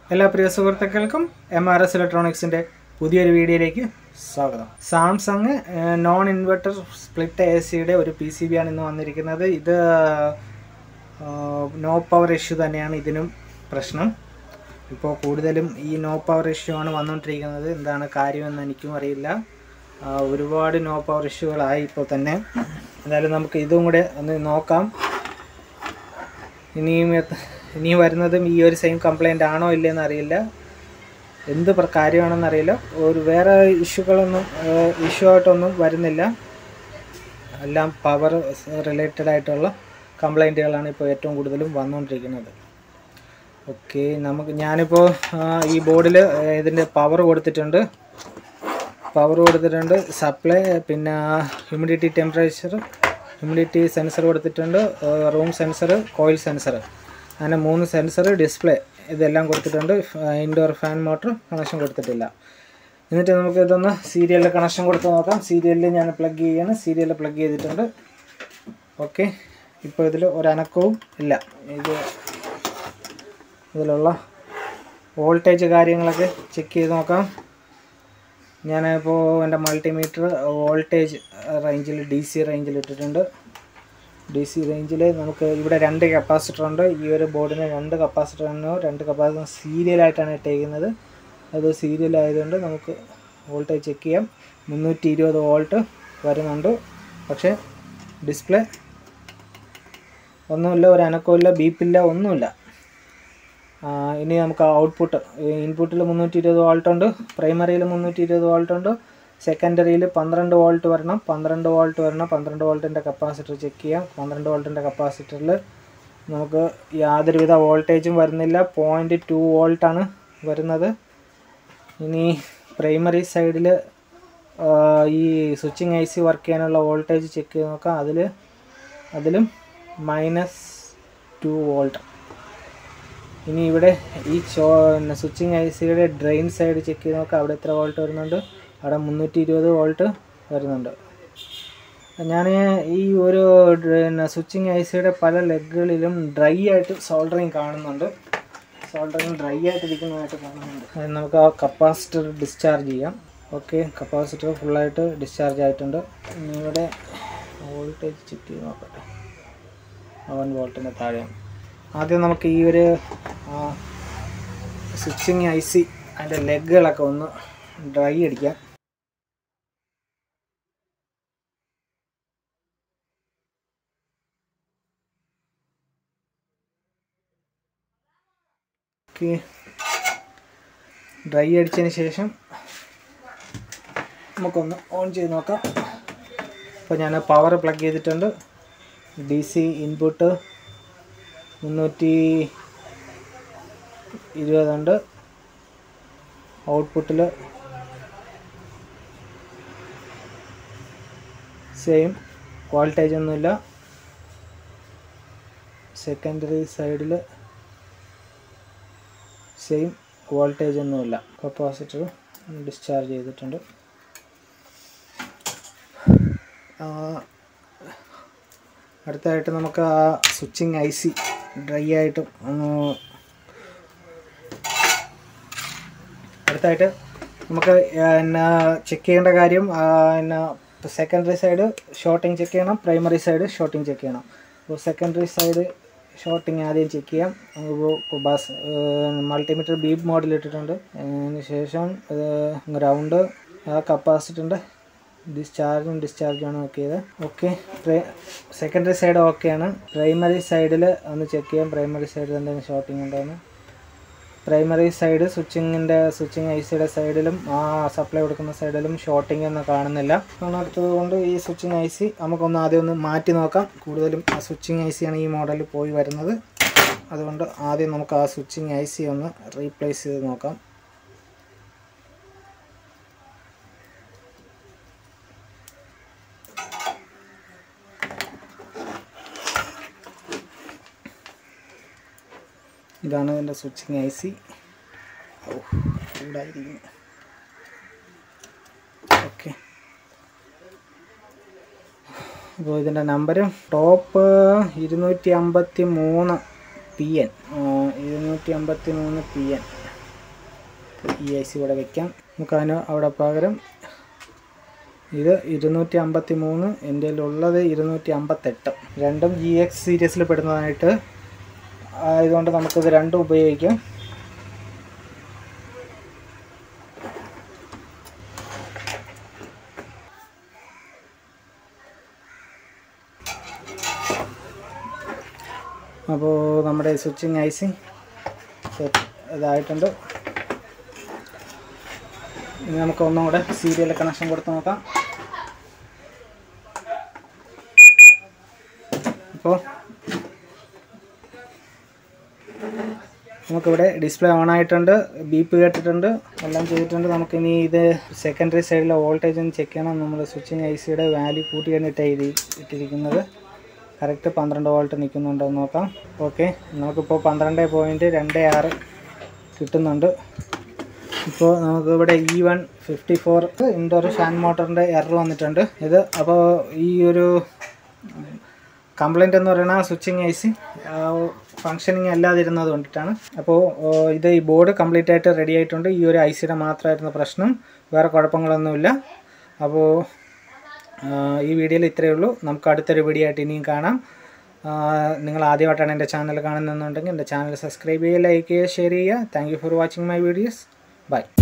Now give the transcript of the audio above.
എല്ലാ പ്രിയ സുഹൃത്തുക്കൾക്കും M R S ഇലക്ട്രോണിക്സിൻ്റെ പുതിയൊരു വീഡിയോയിലേക്ക് സ്വാഗതം Samsung non inverter split A സിയുടെ ഒരു പി സി ബി ആണ് ഇന്ന് വന്നിരിക്കുന്നത് ഇത് നോ പവർ ഇഷ്യൂ തന്നെയാണ് ഇതിനും പ്രശ്നം ഇപ്പോൾ കൂടുതലും ഈ നോ പവർ ഇഷ്യൂ ആണ് വന്നുകൊണ്ടിരിക്കുന്നത് എന്താണ് കാര്യമെന്ന് എനിക്കും അറിയില്ല ആ, ഒരുപാട് നോ പവർ ഇഷ്യൂകളായി ഇപ്പോൾ തന്നെ എന്തായാലും നമുക്ക് ഇതും കൂടെ ഒന്ന് നോക്കാം ഇനിയും എത്ത- ഇനി വരുന്നതും ഈ ഒരു സെയിം കംപ്ലൈൻ്റ് ആണോ ഇല്ലയെന്ന് അറിയില്ല എന്ത് പ്ര- കാര്യമാണെന്ന് അറിയില്ല ഒരു വേറെ ഇഷ്യൂകളൊന്നും ഇഷ്യൂ ആയിട്ടൊന്നും വരുന്നില്ല എല്ലാം പവർ റിലേറ്റഡ് ആയിട്ടുള്ള കംപ്ലൈൻറ്റുകളാണ് ഇപ്പോൾ ഏറ്റവും കൂടുതലും വന്നുകൊണ്ടിരിക്കുന്നത് ഓക്കെ നമുക്ക് ഞാനിപ്പോൾ ആ, ഈ ബോർഡിൽ ഇതിൻ്റെ പവർ കൊടുത്തിട്ടുണ്ട് പവർ കൊടുത്തിട്ടുണ്ട് സപ്ലൈ പിന്നെ ഹ്യൂമിഡിറ്റി ടെമ്പറേച്ചർ ഹ്യൂമിഡിറ്റി സെൻസർ കൊടുത്തിട്ടുണ്ട് റൂം സെൻസർ കോയിൽ സെൻസർ അങ്ങനെ മൂന്ന് സെൻസർ ഡിസ്പ്ലേ ഇതെല്ലാം കൊടുത്തിട്ടുണ്ട് ഇൻഡോർ ഫാൻ മോട്ടർ കണക്ഷൻ കൊടുത്തിട്ടില്ല എന്നിട്ട് നമുക്ക് ഇതൊന്ന് സീരിയലിൽ കണക്ഷൻ കൊടുത്ത് നോക്കാം സീരിയലിൽ ഞാൻ പ്ലഗ് ചെയ്യാണ് സീരിയലിൽ പ്ലഗ് ചെയ്തിട്ടുണ്ട് ഓക്കെ ഇപ്പോൾ ഇതിൽ ഒരനക്കവും ഇല്ല ഇത് ഇതിലുള്ള വോൾട്ടേജ് കാര്യങ്ങളൊക്കെ ചെക്ക് ചെയ്ത് നോക്കാം ഞാനിപ്പോൾ എൻ്റെ മൾട്ടിമീറ്റർ വോൾട്ടേജ് റേഞ്ചിൽ ഡി സി റേഞ്ചിൽ ഇട്ടിട്ടുണ്ട് ഡി സി റേഞ്ചിൽ നമുക്ക് ഇവിടെ രണ്ട് കപ്പാസിറ്റർ ഉണ്ട് ഈ ഒരു ബോർഡിന് രണ്ട് കപ്പാസിറ്ററിനോ രണ്ട് കപ്പാസിറ്റർ സീരിയലായിട്ടാണ് ഇട്ടേക്കുന്നത് അത് സീരിയൽ ആയതുകൊണ്ട് നമുക്ക് വോൾട്ടേജ് ചെക്ക് ചെയ്യാം മുന്നൂറ്റി ഇരുപത് വോൾട്ട് വരുന്നുണ്ട് പക്ഷേ ഡിസ്പ്ലേ ഒന്നുമില്ല ഒരു അനക്കമില്ല ബീപ്പില്ല ഒന്നുമില്ല ആ, ഇനി നമുക്ക് ഔട്ട്പുട്ട് ഇൻപുട്ടിൽ മുന്നൂറ്റി ഇരുപത് വോൾട്ട് ഉണ്ട് പ്രൈമറിയിൽ മുന്നൂറ്റി ഇരുപത് വോൾട്ട് ഉണ്ട് സെക്കൻഡറിയിൽ പന്ത്രണ്ട് വോൾട്ട് വരണം പന്ത്രണ്ട് വോൾട്ട് വരണം പന്ത്രണ്ട് വോൾട്ടിൻ്റെ കപ്പാസിറ്റർ ചെക്ക് ചെയ്യാം പന്ത്രണ്ട് വോൾട്ടിൻ്റെ കപ്പാസിറ്ററിൽ നമുക്ക് യാതൊരുവിധ വോൾട്ടേജും വരുന്നില്ല പോയിൻറ്റ് ടു വോൾട്ടാണ് വരുന്നത് ഇനി പ്രൈമറി സൈഡിൽ ഈ സ്വിച്ചിങ് ഐ സി വർക്ക് ചെയ്യാനുള്ള വോൾട്ടേജ് ചെക്ക് ചെയ്ത് നോക്കാം അതിൽ അതിലും മൈനസ് ടു വോൾട്ട് ഇനി ഇവിടെ ഈ ചോ സ്വിച്ചിങ് ഐ സിയുടെ ഡ്രെയിൻ സൈഡ് ചെക്ക് ചെയ്ത് നോക്കാം അവിടെ എത്ര വോൾട്ട് വരുന്നുണ്ട് അവിടെ മുന്നൂറ്റി ഇരുപത് വോൾട്ട് വരുന്നുണ്ട് ഞാൻ ഈ ഒരു സ്വിച്ചിങ് ഐ സിയുടെ പല ലെഗുകളിലും ഡ്രൈ ആയിട്ട് സോൾഡറിങ് കാണുന്നുണ്ട് സോൾഡറിങ് ഡ്രൈ ആയിട്ട് ഇരിക്കുന്നതായിട്ട് കാണുന്നുണ്ട് അത് നമുക്ക് ആ കപ്പാസിറ്റർ ഡിസ്ചാർജ് ചെയ്യാം ഓക്കെ കപ്പാസിറ്റർ ഫുള്ളായിട്ട് ഡിസ്ചാർജ് ആയിട്ടുണ്ട് ഇനി ഇവിടെ വോൾട്ടേജ് ചെക്ക് ചെയ്ത് നോക്കട്ടെ വൺ വോൾട്ടിൻ്റെ താഴെയാണ് ആദ്യം നമുക്ക് ഈ ഒരു സ്വിച്ചിങ് ഐ സി അതിൻ്റെ ലെഗുകളൊക്കെ ഒന്ന് ഡ്രൈ അടിക്കാം ഓക്കെ ഡ്രൈ അടിച്ചതിന് ശേഷം നമുക്കൊന്ന് ഓൺ ചെയ്ത് നോക്കാം അപ്പോൾ ഞാൻ പവർ പ്ലഗ് ചെയ്തിട്ടുണ്ട് ഡി സി ഇൻപുട്ട് മുന്നൂറ്റി ഇരുപതുണ്ട് ഔട്ട്പുട്ടിൽ സെയിം വോൾട്ടേജ് ഒന്നുമില്ല സെക്കൻഡറി സൈഡിൽ സെയിം വോൾട്ടേജ് ഒന്നുമില്ല കപ്പാസിറ്റർ ഡിസ്ചാർജ് ചെയ്തിട്ടുണ്ട് ആ, അടുത്തതായിട്ട് നമുക്ക് ആ സ്വിച്ചിങ് ഐ സി ഡ്രൈ ആയിട്ട് ഒന്ന് അടുത്തായിട്ട് നമുക്ക് എന്നാ ചെക്ക് ചെയ്യേണ്ട കാര്യം ആ, എന്നാ സെക്കൻഡറി സൈഡ് ഷോർട്ടിങ് ചെക്ക് ചെയ്യണം പ്രൈമറി സൈഡ് ഷോർട്ടിങ് ചെക്ക് ചെയ്യണം അപ്പോൾ സെക്കൻഡറി സൈഡ് ഷോർട്ടിങ് ആദ്യം ചെക്ക് ചെയ്യാം ഇപ്പോൾ ബസ് മൾട്ടിമീറ്റർ ബീപ്പ് മോഡിൽ ഇട്ടിട്ടുണ്ട് അതിന് ശേഷം ഗ്രൗണ്ട് ആ കപ്പാസിറ്ററിൻ്റെ ഡിസ്ചാർജും ഡിസ്ചാർജുമാണ് നോക്കിയത് ഓക്കെ സെക്കൻഡറി സൈഡ് ഓക്കെയാണ് പ്രൈമറി സൈഡിൽ ഒന്ന് ചെക്ക് ചെയ്യാം പ്രൈമറി സൈഡിൽ എന്തെങ്കിലും ഷോർട്ടിങ് ഉണ്ടോയെന്ന് പ്രൈമറി സൈഡ് സ്വിച്ചിങ്ങിൻ്റെ സ്വിച്ചിങ് ഐ സിയുടെ സൈഡിലും ആ സപ്ലൈ കൊടുക്കുന്ന സൈഡിലും ഷോർട്ടിംഗ് ഒന്നും കാണുന്നില്ല കാണാത്തത് കൊണ്ട് ഈ സ്വിച്ചിങ് ഐ സി നമുക്കൊന്ന് ആദ്യം ഒന്ന് മാറ്റി നോക്കാം കൂടുതലും ആ സ്വിച്ചിങ് ഐ സിയാണ് ഈ മോഡലിൽ പോയി വരുന്നത് അതുകൊണ്ട് ആദ്യം നമുക്ക് ആ സ്വിച്ചിങ് ഐ സി ഒന്ന് റീപ്ലേസ് ചെയ്ത് നോക്കാം ഇതാണ് ഇതിൻ്റെ സ്വിച്ചിങ് ഐ സി ചൂടായിരിക്കുന്നു ഓക്കെ അപ്പോൾ ഇതിൻ്റെ നമ്പർ ടോപ്പ് ഇരുന്നൂറ്റി അമ്പത്തി മൂന്ന് പി എൻ ഇരുന്നൂറ്റി അമ്പത്തി മൂന്ന് പി എൻ ഈ ഐ സി ഇവിടെ വെക്കാം നമുക്ക് അതിന് അവിടെ പകരം ഇത് ഇരുന്നൂറ്റി അമ്പത്തി മൂന്ന് എൻ്റെ ഉള്ളത് ഇരുന്നൂറ്റി അമ്പത്തെട്ട് രണ്ടും ജി എക്സ് സീരീസിൽ പെടുന്നതായിട്ട് ആയതുകൊണ്ട് നമുക്കിത് രണ്ടും ഉപയോഗിക്കാം അപ്പോൾ നമ്മുടെ സ്വിച്ചിങ് ഐസിങ് സെറ്റ് ഇതായിട്ടുണ്ട് ഇനി നമുക്ക് ഒന്നും കൂടെ സീരിയൽ കണക്ഷൻ കൊടുത്ത് നോക്കാം അപ്പോൾ നമുക്കിവിടെ ഡിസ്പ്ലേ ഓൺ ആയിട്ടുണ്ട് ബീപ്പ് കേട്ടിട്ടുണ്ട് എല്ലാം ചെയ്തിട്ടുണ്ട് നമുക്കിനി ഇത് സെക്കൻഡറി സൈഡിലെ വോൾട്ടേജ് ഒന്ന് ചെക്ക് ചെയ്യണം നമ്മൾ സ്വിച്ചിങ് ഐ സിയുടെ വാല്യൂ കൂട്ടി കണ്ടിട്ട് എഴുതി ഇട്ടിരിക്കുന്നത് കറക്റ്റ് പന്ത്രണ്ട് വോൾട്ട് നിൽക്കുന്നുണ്ടോ എന്ന് നോക്കാം ഓക്കെ നമുക്കിപ്പോൾ പന്ത്രണ്ട് പോയിൻറ്റ് രണ്ട് ആറ് കിട്ടുന്നുണ്ട് ഇപ്പോൾ നമുക്ക് ഇവിടെ E one fifty four indoor ഷാൻ മോട്ടറിൻ്റെ എറർ വന്നിട്ടുണ്ട് ഇത് അപ്പോൾ ഈ ഒരു കംപ്ലൈൻ്റ് എന്ന് പറയുന്നത് സ്വിച്ചിങ് ഐ സി ഫങ്ഷനിങ് അല്ലാതിരുന്നത് കൊണ്ടിട്ടാണ് അപ്പോൾ ഇത് ഈ ബോർഡ് കംപ്ലീറ്റ് ആയിട്ട് റെഡി ആയിട്ടുണ്ട് ഈ ഒരു ഐ സിയുടെ മാത്രമായിരുന്ന പ്രശ്നം വേറെ കുഴപ്പങ്ങളൊന്നുമില്ല അപ്പോൾ ഈ വീഡിയോയിൽ ഇത്രയേ ഉള്ളൂ നമുക്ക് അടുത്തൊരു വീഡിയോ ആയിട്ട് ഇനിയും കാണാം നിങ്ങൾ ആദ്യമായിട്ടാണ് എൻ്റെ ചാനൽ കാണുന്നതെന്നുണ്ടെങ്കിൽ എൻ്റെ ചാനൽ സബ്സ്ക്രൈബ് ചെയ്യുക ലൈക്ക് ചെയ്യുക ഷെയർ ചെയ്യുക thank you for watching my videos by